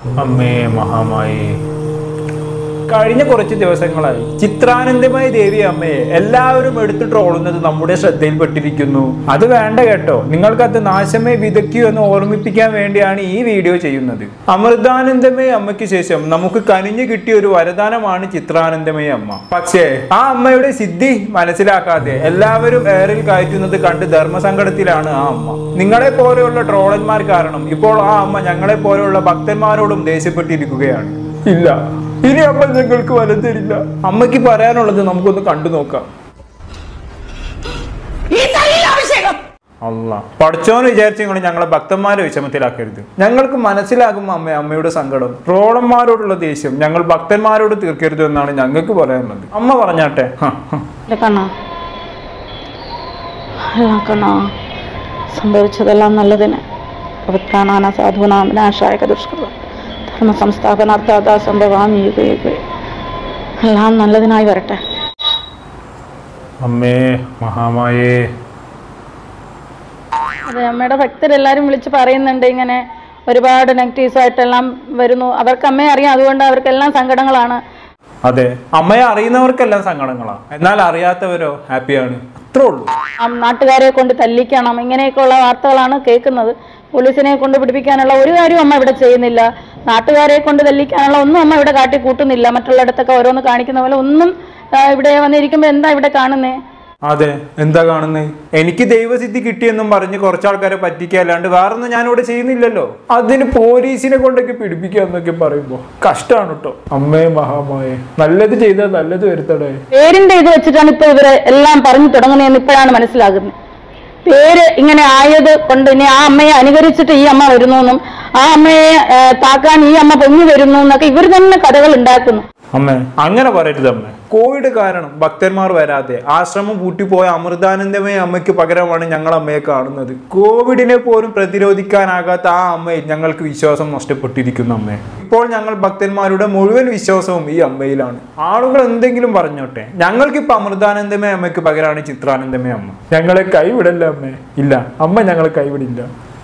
അമ്മേ മഹാമായി കഴിഞ്ഞ കുറച്ച് ദിവസങ്ങളായി ചിത്രാനന്ദമായ ദേവി അമ്മയെ എല്ലാവരും എടുത്ത് ട്രോളുന്നത് നമ്മുടെ ശ്രദ്ധയിൽപ്പെട്ടിരിക്കുന്നു അത് വേണ്ട കേട്ടോ നിങ്ങൾക്കത് നാശമേ വിതയ്ക്കൂ എന്ന് ഓർമ്മിപ്പിക്കാൻ വേണ്ടിയാണ് ഈ വീഡിയോ ചെയ്യുന്നത് അമൃതാനന്ദമയ അമ്മയ്ക്ക് ശേഷം നമുക്ക് കനിഞ്ഞു കിട്ടിയ ഒരു വരദാനമാണ് ചിത്രാനന്ദമയ അമ്മ പക്ഷേ ആ അമ്മയുടെ സിദ്ധി മനസ്സിലാക്കാതെ എല്ലാവരും എയറിൽ കയറ്റുന്നത് കണ്ട് ധർമ്മസങ്കടത്തിലാണ് ആ അമ്മ നിങ്ങളെ പോലെയുള്ള ട്രോളന്മാർ കാരണം ഇപ്പോൾ ആ അമ്മ ഞങ്ങളെ പോലെയുള്ള ഭക്തന്മാരോടും ദേഷ്യപ്പെട്ടിരിക്കുകയാണ് ഇല്ല ഇനി അമ്മ ഞങ്ങൾക്ക് വലം തരില്ല അമ്മയ്ക്ക് പറയാനുള്ളത് നമുക്കൊന്ന് കണ്ടു നോക്കാം അല്ല പഠിച്ചോന്ന് വിചാരിച്ച് നിങ്ങൾ ഞങ്ങളെ ഭക്തന്മാരെ വിഷമത്തിലാക്കരുത് ഞങ്ങൾക്ക് മനസ്സിലാകും അമ്മ അമ്മയുടെ സങ്കടം ട്രോളന്മാരോടുള്ള ദേഷ്യം ഞങ്ങൾ ഭക്തന്മാരോട് തീർക്കരുത് എന്നാണ് ഞങ്ങൾക്ക് പറയാനുള്ളത് അമ്മ പറഞ്ഞാട്ടെ ഹ, ഹ. ഇല്ല കണ്ണാ അല്ല കണ്ണാ സംഭവിച്ചതെല്ലാം നല്ലതിന് പവിത്രാണാന സാധൂനാം വിനാശായക ദുഷ്കൃതം ധർമ്മ സംസ്ഥാപനാർത്ഥാ സംഭവാമി യുഗേ യുഗേ എല്ലാം നല്ലതിനായി വരട്ടെ അമ്മേ മഹാമായേ അതെ അമ്മയുടെ ഭക്തരെല്ലാവരും വിളിച്ച് പറയുന്നുണ്ട് ഇങ്ങനെ ഒരുപാട് നെഗറ്റീവ്സ് ആയിട്ടെല്ലാം വരുന്നു അവർക്ക് അമ്മയെ അറിയാം അതുകൊണ്ട് അവർക്കെല്ലാം സങ്കടങ്ങളാണ് അതെ അമ്മയെ അറിയുന്നവർക്കെല്ലാം സങ്കടങ്ങളാ എന്നാൽ അറിയാത്തവരോ ഹാപ്പിയാണ് അത്രേ ഉള്ളൂ ആ നാട്ടുകാരെ കൊണ്ട് തല്ലിക്കണം ഇങ്ങനെയൊക്കെയുള്ള വാർത്തകളാണ് കേൾക്കുന്നത് പോലീസിനെ കൊണ്ട് പിടിപ്പിക്കാനുള്ള ഒരു കാര്യവും അമ്മ ഇവിടെ ചെയ്യുന്നില്ല നാട്ടുകാരെ കൊണ്ട് തല്ലിക്കാനുള്ള ഒന്നും അമ്മ ഇവിടെ കാട്ടി കൂട്ടുന്നില്ല മറ്റുള്ളിടത്തൊക്കെ ഓരോന്ന് കാണിക്കുന്ന പോലെ ഒന്നും ആ, ഇവിടെ വന്നിരിക്കുമ്പോൾ എന്താ ഇവിടെ കാണുന്നേ അതെ എന്താ കാണുന്നത് എനിക്ക് ദൈവസിദ്ധി കിട്ടിയെന്നും പറഞ്ഞ് കുറച്ചാൾക്കാരെ പറ്റിക്കുക അല്ലാണ്ട് വേറൊന്നും ഞാനിവിടെ ചെയ്യുന്നില്ലല്ലോ അതിന് പോലീസിനെ കൊണ്ടൊക്കെ പിടിപ്പിക്കുക എന്നൊക്കെ പറയുമ്പോ കഷ്ടാണ് കേട്ടോ അമ്മേ മഹാമായെ നല്ലത് ചെയ്താൽ നല്ലത് വരുത്തടേ പേരിന്റെ ഇത് വെച്ചിട്ടാണ് ഇപ്പൊ ഇവര് എല്ലാം പറഞ്ഞു തുടങ്ങുന്നതെന്ന് ഇപ്പോഴാണ് മനസ്സിലാകുന്നത് പേര് ഇങ്ങനെ ആയത് കൊണ്ട് ഇനി ആ അമ്മയെ അനുകരിച്ചിട്ട് ഈ അമ്മ വരുന്നു എന്നും ആ അമ്മയെ ആ, താക്കാൻ ഈ അമ്മ പൊങ്ങി വരുന്നു എന്നൊക്കെ ഇവർ തന്നെ കഥകൾ ഉണ്ടാക്കുന്നു അമ്മേ അങ്ങനെ പറയരുത് അമ്മേ കോവിഡ് കാരണം ഭക്തന്മാർ വരാതെ ആശ്രമം പൂട്ടിപ്പോയ അമൃതാനന്ദമയ അമ്മയ്ക്ക് പകരമാണ് ഞങ്ങൾ അമ്മയെ കാണുന്നത് കോവിഡിനെ പോലും പ്രതിരോധിക്കാനാകാത്ത ആ അമ്മയിൽ ഞങ്ങൾക്ക് വിശ്വാസം നഷ്ടപ്പെട്ടിരിക്കുന്നു അമ്മേ ഇപ്പോൾ ഞങ്ങൾ ഭക്തന്മാരുടെ മുഴുവൻ വിശ്വാസവും ഈ അമ്മയിലാണ് ആളുകൾ എന്തെങ്കിലും പറഞ്ഞോട്ടെ ഞങ്ങൾക്കിപ്പോൾ അമൃതാനന്ദമയ അമ്മയ്ക്ക് പകരമാണ് ചിത്രാനന്ദമയ അമ്മ ഞങ്ങളെ കൈവിടല്ല അമ്മേ ഇല്ല അമ്മ ഞങ്ങളെ കൈവിടില്ല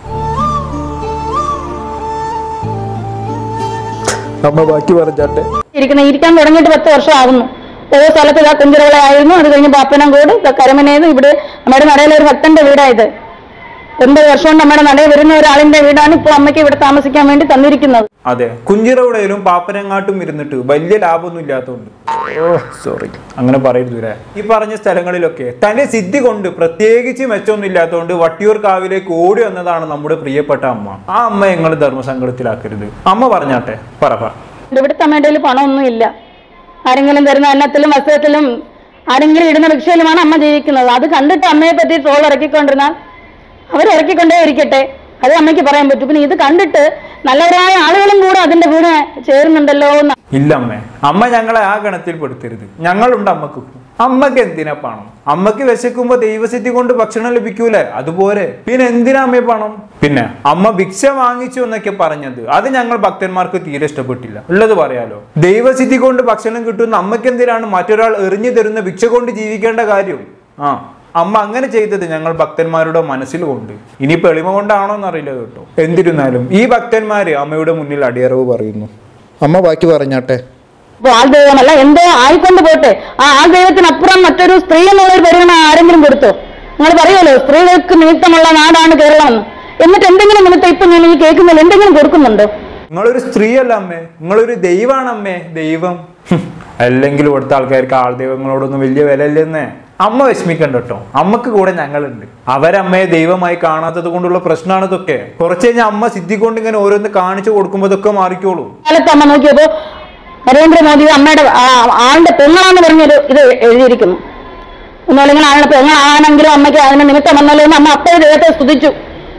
അമ്മ ബാക്കി പറഞ്ഞാട്ടെ ഇരിക്കുന്ന ഇരിക്കാൻ തുടങ്ങിയിട്ട് പത്ത് വർഷം ആകുന്നു ഓരോ സ്ഥലത്ത് ഇതാ കുഞ്ചിറകളെ ആയിരുന്നു അത് കഴിഞ്ഞ് പാപ്പനംകോട് ഇതാ കരമനേത് ഇവിടെ നമ്മുടെ നടയിലെ ഒരു ഭക്തന്റെ വീടായത് ഒമ്പത് വർഷം കൊണ്ട് നമ്മുടെ നടയിൽ വരുന്ന ഒരാളിന്റെ വീടാണ് ഇപ്പോൾ അമ്മയ്ക്ക് ഇവിടെ താമസിക്കാൻ വേണ്ടി തന്നിരിക്കുന്നത് അതെ കുഞ്ചിറവിടയിലും പാപ്പനങ്ങാട്ടും ഇരുന്നിട്ട് വലിയ ലാഭമൊന്നും ഇല്ലാത്തതുകൊണ്ട് ഓ സോറി അങ്ങനെ പറയരുത് ഇവരെ. ഈ പറഞ്ഞ സ്ഥലങ്ങളിലൊക്കെ തന്റെ സിദ്ധി കൊണ്ട് പ്രത്യേകിച്ച് മെച്ചമൊന്നും ഇല്ലാത്തതുകൊണ്ട് വട്ടിയൂർ കാവിലേക്ക് ഓടി വന്നതാണ് നമ്മുടെ പ്രിയപ്പെട്ട അമ്മ ആ അമ്മ ഞങ്ങൾ ധർമ്മസങ്കടത്തിലാക്കരുത് അമ്മ പറഞ്ഞാട്ടെ പറ പറ ഇവിടുത്തെ അമ്മയുടെ കയ്യിൽ പണമൊന്നും ഇല്ല ആരെങ്കിലും തരുന്ന അന്നത്തിലും വസ്ത്രത്തിലും ആരെങ്കിലും ഇടുന്ന ഭിക്ഷയിലുമാണ് അമ്മ ജീവിക്കുന്നത് അത് കണ്ടിട്ട് അമ്മയെ പറ്റി ട്രോൾ ഇറക്കിക്കൊണ്ടിരുന്നാൽ അവർ ഇറക്കിക്കൊണ്ടേ ഇരിക്കട്ടെ അത് അമ്മയ്ക്ക് പറയാൻ പറ്റും പിന്നെ ഇത് കണ്ടിട്ട് നല്ലവരായ ആളുകളും കൂടെ അതിന്റെ കൂടെ ചേരുന്നുണ്ടല്ലോ എന്ന് ഇല്ല അമ്മേ അമ്മ ഞങ്ങളെ ആ ഗണത്തിൽ പെടുത്തരുത് ഞങ്ങളുണ്ട് അമ്മക്ക് അമ്മക്ക് എന്തിനാ പണം അമ്മക്ക് വിശക്കുമ്പോ ദൈവസിദ്ധി കൊണ്ട് ഭക്ഷണം ലഭിക്കൂലേ അതുപോലെ പിന്നെ എന്തിനാ അമ്മയെ പണം പിന്നെ അമ്മ ഭിക്ഷ വാങ്ങിച്ചു എന്നൊക്കെ പറഞ്ഞത് അത് ഞങ്ങൾ ഭക്തന്മാർക്ക് തീരെ ഇഷ്ടപ്പെട്ടില്ല ഉള്ളത് പറയാലോ ദൈവസിദ്ധി കൊണ്ട് ഭക്ഷണം കിട്ടുന്ന അമ്മയ്ക്ക് എന്തിനാണ് മറ്റൊരാൾ എറിഞ്ഞു തരുന്ന ഭിക്ഷ കൊണ്ട് ജീവിക്കേണ്ട കാര്യം ആ അമ്മ അങ്ങനെ ചെയ്തത് ഞങ്ങൾ ഭക്തന്മാരുടെ മനസ്സിൽ കൊണ്ട് ഇനിയിപ്പോ എളിമ കൊണ്ടാണോ എന്നറിയില്ല കേട്ടോ എന്തിരുന്നാലും ഈ ഭക്തന്മാര് അമ്മയുടെ മുന്നിൽ അടിയറവ് പറയുന്നു അമ്മ ബാക്കി പറഞ്ഞാട്ടെ ഇപ്പൊ ആൾ ദൈവമല്ല എന്തോ ആയിക്കൊണ്ട് പോട്ടെ ആ ആൾ ദൈവത്തിനപ്പുറം മറ്റൊരു സ്ത്രീ എന്നുള്ള ഒരു പരിഗണന ആരെങ്കിലും കൊടുത്തോ നിങ്ങൾ പറയുമല്ലോ സ്ത്രീകൾക്ക് നിമിത്തമുള്ള നാടാണ് കേരളം എന്ന് എന്നിട്ട് എന്തെങ്കിലും നിമിത്തം ഇപ്പൊ ഞാൻ ഈ കേൾക്കുന്നില്ല എന്തെങ്കിലും കൊടുക്കുന്നുണ്ടോ നിങ്ങളൊരു സ്ത്രീയല്ല അമ്മേ നിങ്ങളൊരു ദൈവമാണ് അമ്മേ ദൈവം ഹും, അല്ലെങ്കിൽ ഇവിടുത്തെ ആൾക്കാർക്ക് ആൾ ദൈവങ്ങളോടൊന്നും വലിയ വില ഇല്ലെന്നേ അമ്മ വിഷമിക്കണ്ട കേട്ടോ അമ്മക്ക് കൂടെ ഞങ്ങളുണ്ട് അവരമ്മയെ ദൈവമായി കാണാത്തത് കൊണ്ടുള്ള പ്രശ്നമാണ് ഇതൊക്കെ കുറച്ച് കഴിഞ്ഞാൽ അമ്മ സിദ്ധി കൊണ്ട് ഇങ്ങനെ ഓരോന്ന് കാണിച്ചു കൊടുക്കുമ്പോൾ ഇതൊക്കെ മാറിക്കോളും കാലത്ത് അമ്മ നോക്കിയപ്പോ നരേന്ദ്രമോദി അമ്മയുടെ ആ- ആളുടെ പെങ്ങളാന്ന് പറഞ്ഞൊരു ഇത് എഴുതിയിരിക്കുന്നു ഒന്നുമില്ലെങ്കിൽ ആളുടെ പെങ്ങളാണെങ്കിലും അമ്മയ്ക്ക് അതിന് നിമിത്തം വന്നല്ലോ എന്ന് അമ്മ അപ്പോഴേ ദൈവത്തെ സ്തുതിച്ചു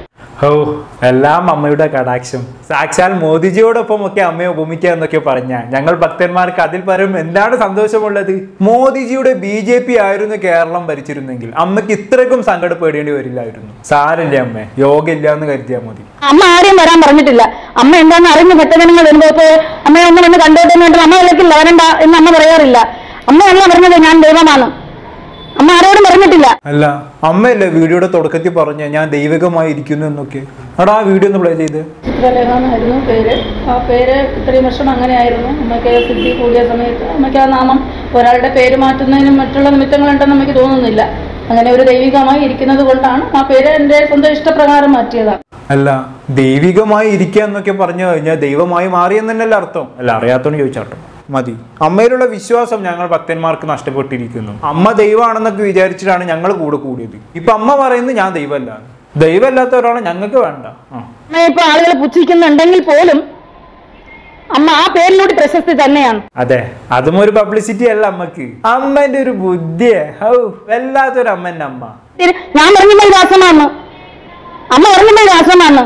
ഓ എല്ലാം അമ്മയുടെ കടാക്ഷം സാക്ഷാൽ മോദിജിയോടൊപ്പം ഒക്കെ അമ്മയെ ഉപമിക്കുക എന്നൊക്കെ പറഞ്ഞ ഞങ്ങൾ ഭക്തന്മാർക്ക് അതിൽ പരം എന്താണ് സന്തോഷമുള്ളത് മോദിജിയുടെ ബി ജെ പി ആയിരുന്നു കേരളം ഭരിച്ചിരുന്നെങ്കിൽ അമ്മയ്ക്ക് ഇത്രയ്ക്കും സങ്കടപ്പെടേണ്ടി വരില്ലായിരുന്നു സാരല്ലേ അമ്മേ യോഗ ഇല്ല എന്ന് കരുതിയാൽ മതി അമ്മ ആരെയും വരാൻ പറഞ്ഞിട്ടില്ല അമ്മ എന്താന്ന് അറിഞ്ഞ് ഭക്തജനങ്ങൾ വരുമ്പോ ഇപ്പൊ അമ്മയെ ഒന്ന് വന്ന് കണ്ടോട്ടെ എന്ന് പറഞ്ഞിട്ട് അമ്മ വിളിക്കില്ല വരണ്ട എന്ന് അമ്മ പറയാറില്ല അമ്മയല്ല പറഞ്ഞത് ഞാൻ ദൈവമാണ് അമ്മ ആരോടും പറഞ്ഞിട്ടില്ല അല്ല അമ്മയല്ലേ വീഡിയോയുടെ തുടക്കത്തിൽ പറഞ്ഞ ഞാൻ ദൈവികമായി ഇരിക്കുന്നു എന്നൊക്കെ എടാ ആ വീഡിയോ ഒന്ന് പ്ലേ ചെയ്ത് ചന്ദ്രലേഖ എന്നായിരുന്നു പേര് ആ പേര് ഇത്രയും വർഷം അങ്ങനെയായിരുന്നു അമ്മയ്ക്ക് സിദ്ധി കൂടിയ സമയത്ത് അമ്മയ്ക്ക് ആ നാമം ഒരാളുടെ പേര് മാറ്റുന്നതിനും മറ്റുള്ള നിമിത്തങ്ങളുണ്ടെന്ന് അമ്മയ്ക്ക് തോന്നുന്നില്ല അങ്ങനെ ഒരു ദൈവികമായി ഇരിക്കുന്നത് കൊണ്ടാണ് ആ പേര് എൻ്റെ സ്വന്തം ഇഷ്ടപ്രകാരം മാറ്റിയതാണ് അല്ല ദൈവികമായി ഇരിക്കുക എന്നൊക്കെ പറഞ്ഞു കഴിഞ്ഞാൽ ദൈവമായി മാറിയെന്ന് തന്നെയല്ലേ അർത്ഥം അല്ല അറിയാത്തോണ്ട് ചോദിച്ചാട്ടോ മതി അമ്മയിലുള്ള വിശ്വാസം ഞങ്ങൾ ഭക്തന്മാർക്ക് നഷ്ടപ്പെട്ടിരിക്കുന്നു അമ്മ ദൈവമാണെന്നൊക്കെ വിചാരിച്ചിട്ടാണ് ഞങ്ങൾ കൂടെ കൂടിയത് ഇപ്പൊ അമ്മ പറയുന്നത് ഞാൻ ദൈവമല്ല ദൈവമല്ലാത്ത ഒരാളെ ഞങ്ങൾക്ക് വേണ്ട ആ. അമ്മയെ ഇപ്പൊ ആളുകൾ പുച്ഛിക്കുന്നുണ്ടെങ്കിൽ പോലും അമ്മ ആ പേരിലൂടെ പ്രശസ്തി തന്നെയാണ് അതെ അതും ഒരു പബ്ലിസിറ്റി അല്ല അമ്മക്ക് അമ്മന്റെ ഒരു ബുദ്ധിയെ ഹൗ വല്ലാത്തൊരു അമ്മന്റെ അമ്മ ഇത് ഞാൻ പറഞ്ഞപ്പോൾ രാസമാണ് അമ്മ പറഞ്ഞപ്പോൾ രാസമാണ്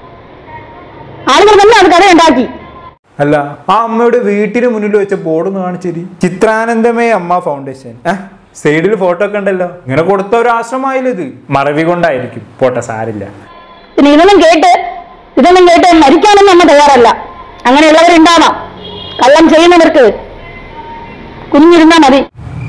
ആളുകൾ തന്നെ അത് കഥ ഉണ്ടാക്കി അല്ല ആ അമ്മയുടെ വീട്ടിന് മുന്നിൽ വെച്ച ബോർഡ് ഒന്ന് കാണിച്ചേരി ചിത്രാനന്ദമേ അമ്മ ഫൗണ്ടേഷൻ സൈഡിൽ ഫോട്ടോ ഒക്കെ ഉണ്ടല്ലോ ഇങ്ങനെ കൊടുത്ത ഒരു ആശ്രമമായില്ല ഇത് മറവി കൊണ്ടായിരിക്കും പോട്ടെ സാരില്ല പിന്നെ ഇതൊന്നും കേട്ട് ഇതൊന്നും കേട്ട് മരിക്കാനൊന്നും അമ്മ തയ്യാറല്ല അങ്ങനെയുള്ളവരുണ്ടാവാം കള്ളം ചെയ്യുന്നവർക്ക് കുഞ്ഞിരുന്നാ മതി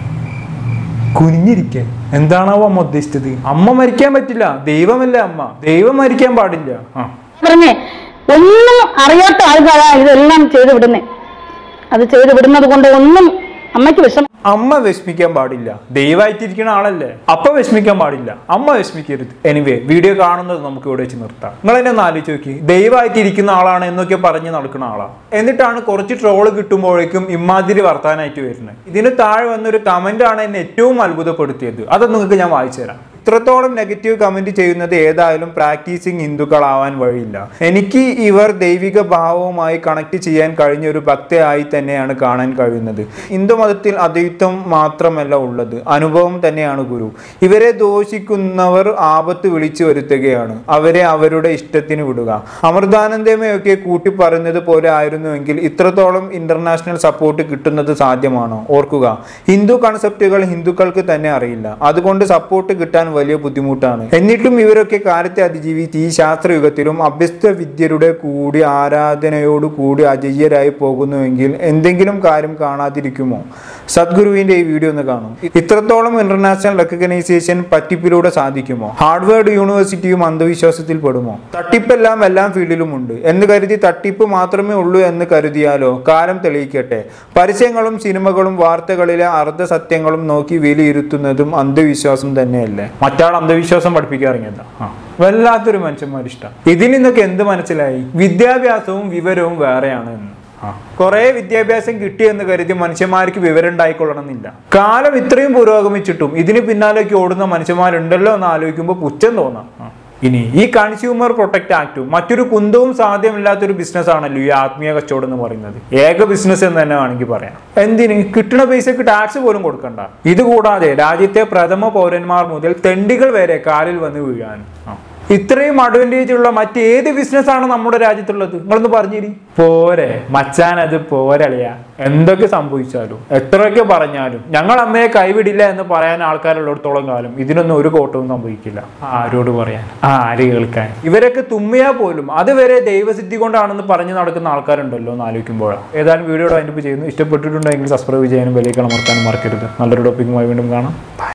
കുനിഞ്ഞിരിക്കാൻ എന്താണാവോ അമ്മ ഉദ്ദേശിച്ചത് അമ്മ മരിക്കാൻ പറ്റില്ല ദൈവമല്ല അമ്മ ദൈവം മരിക്കാൻ പാടില്ല ആ പറഞ്ഞേ ഒന്നും അറിയാത്ത ആൾക്കാരാ ഇതെല്ലാം ചെയ്തു വിടുന്നേ അത് ചെയ്തു വിടുന്നത് കൊണ്ട് ഒന്നും അമ്മയ്ക്ക് വിഷമം അമ്മ വിഷമിക്കാൻ പാടില്ല ദൈവമായിട്ടിരിക്കുന്ന ആളല്ലേ അപ്പ വിഷമിക്കാൻ പാടില്ല അമ്മ വിഷമിക്കരുത് എനിവേ വീഡിയോ കാണുന്നത് നമുക്ക് ഇവിടെ വെച്ച് നിർത്താം നിങ്ങൾ എന്നെ ഒന്ന് ആലോചിച്ച് നോക്കി ദൈവമായിട്ടിരിക്കുന്ന ആളാണ് എന്നൊക്കെ പറഞ്ഞ് നടക്കുന്ന ആളാണ് എന്നിട്ടാണ് കുറച്ച് ട്രോള് കിട്ടുമ്പോഴേക്കും ഇമാതിരി വർത്താനായിട്ട് വരുന്നത് ഇതിന് താഴെ വന്നൊരു കമന്റ് ആണ് എന്നെ ഏറ്റവും അത്ഭുതപ്പെടുത്തിയത് അത് നിങ്ങൾക്ക് ഞാൻ വായിച്ചു തരാം ഇത്രത്തോളം നെഗറ്റീവ് കമന്റ് ചെയ്യുന്നത് ഏതായാലും പ്രാക്ടീസിങ് ഹിന്ദുക്കളാവാൻ വഴിയില്ല എനിക്ക് ഇവർ ദൈവിക ഭാവവുമായി കണക്ട് ചെയ്യാൻ കഴിഞ്ഞ ഒരു ഭക്തയായി തന്നെയാണ് കാണാൻ കഴിയുന്നത് ഹിന്ദു മതത്തിൽ അദ്വൈതം മാത്രമല്ല ഉള്ളത് അനുഭവം തന്നെയാണ് ഗുരു ഇവരെ ദോഷിക്കുന്നവർ ആപത്ത് വിളിച്ചു വരുത്തുകയാണ് അവരെ അവരുടെ ഇഷ്ടത്തിന് വിടുക അമൃതാനന്ദമയൊക്കെ കൂട്ടി പറയുന്നത് പോലെ ആയിരുന്നുവെങ്കിൽ ഇത്രത്തോളം ഇന്റർനാഷണൽ സപ്പോർട്ട് കിട്ടുന്നത് സാധ്യമാണോ ഓർക്കുക ഹിന്ദു കൺസെപ്റ്റുകൾ ഹിന്ദുക്കൾക്ക് തന്നെ അറിയില്ല അതുകൊണ്ട് സപ്പോർട്ട് കിട്ടാൻ വലിയ ബുദ്ധിമുട്ടാണ് എന്നിട്ടും ഇവരൊക്കെ കാലത്തെ അതിജീവിച്ച് ഈ ശാസ്ത്രയുഗത്തിലും അഭ്യസ്ത വിദ്യരുടെ കൂടി ആരാധനയോട് കൂടി അജയ്യരായി പോകുന്നുവെങ്കിൽ എന്തെങ്കിലും കാര്യം കാണാതിരിക്കുമോ സദ്ഗുരുവിന്റെ ഈ വീഡിയോ ഒന്ന് കാണും ഇത്രത്തോളം ഇന്റർനാഷണൽ റെക്കഗ്നൈസേഷൻ പറ്റിപ്പിലൂടെ സാധിക്കുമോ ഹാർഡ്വേർഡ് യൂണിവേഴ്സിറ്റിയും അന്ധവിശ്വാസത്തിൽ പെടുമോ തട്ടിപ്പെല്ലാം എല്ലാ ഫീൽഡിലും ഉണ്ട് എന്ന് കരുതി തട്ടിപ്പ് മാത്രമേ ഉള്ളൂ എന്ന് കരുതിയാലോ കാലം തെളിയിക്കട്ടെ പരസ്യങ്ങളും സിനിമകളും വാർത്തകളിലെ അർദ്ധസത്യങ്ങളും നോക്കി വിലയിരുത്തുന്നതും അന്ധവിശ്വാസം തന്നെയല്ലേ മറ്റാൾ അന്ധവിശ്വാസം പഠിപ്പിക്കാറിങ്ങല്ല ആ വല്ലാത്തൊരു മനുഷ്യന്മാരിഷ്ടം ഇതിൽ നിന്നൊക്കെ എന്ത് മനസ്സിലായി വിദ്യാഭ്യാസവും വിവരവും വേറെയാണ് എന്ന് കുറെ വിദ്യാഭ്യാസം കിട്ടിയെന്ന് കരുതി മനുഷ്യന്മാർക്ക് വിവരം ഉണ്ടായിക്കൊള്ളണമെന്നില്ല കാലം ഇത്രയും പുരോഗമിച്ചിട്ടും ഇതിന് പിന്നാലേക്ക് ഓടുന്ന മനുഷ്യന്മാരുണ്ടല്ലോ എന്ന് ആലോചിക്കുമ്പോൾ പുച്ഛം തോന്നാം ആ. ഇനി ഈ കൺസ്യൂമർ പ്രൊട്ടക്ട് ആക്ടും മറ്റൊരു കുന്തവും സാധ്യമില്ലാത്തൊരു ബിസിനസ് ആണല്ലോ ഈ ആത്മീയ കച്ചവടം എന്ന് പറയുന്നത് ഏക ബിസിനസ് എന്ന് തന്നെ വേണമെങ്കിൽ പറയാം എന്തിന് കിട്ടുന്ന പൈസക്ക് ടാക്സ് പോലും കൊടുക്കണ്ട ഇത് കൂടാതെ രാജ്യത്തെ പ്രഥമ പൗരന്മാർ മുതൽ തെണ്ടികൾ വരെ കാലിൽ വന്ന് വീഴാൻ ആ. ഇത്രയും അഡ്വാൻറ്റേജ് ഉള്ള മറ്റേത് ബിസിനസ് ആണ് നമ്മുടെ രാജ്യത്തുള്ളത് നിങ്ങളൊന്ന് പറഞ്ഞിരി പോരെ മച്ചാൻ അത് പോരളിയ എന്തൊക്കെ സംഭവിച്ചാലും എത്രയൊക്കെ പറഞ്ഞാലും ഞങ്ങൾ അമ്മയെ കൈവിടില്ല എന്ന് പറയാൻ ആൾക്കാരുള്ളിടത്തോളം കാലം ഇതിനൊന്നും ഒരു കോട്ടവും സംഭവിക്കില്ല ആരോട് പറയാൻ ആര് കേൾക്കാൻ ഇവരൊക്കെ തുമ്മിയാ പോലും അതുവരെ ദൈവസിദ്ധി കൊണ്ടാണെന്ന് പറഞ്ഞു നടക്കുന്ന ആൾക്കാരുണ്ടല്ലോ എന്ന് ആലോചിക്കുമ്പോഴാണ് ഏതായാലും വീഡിയോയുടെ അതിൻ്റെ ചെയ്യുന്നു ഇഷ്ടപ്പെട്ടിട്ടുണ്ടെങ്കിൽ സബ്സ്ക്രൈബ് ചെയ്യാനും വിലയ്ക്ക് അമർത്താനും മറക്കരുത് നല്ലൊരു ടോപ്പിക്കുമായി വീണ്ടും കാണാം Bye.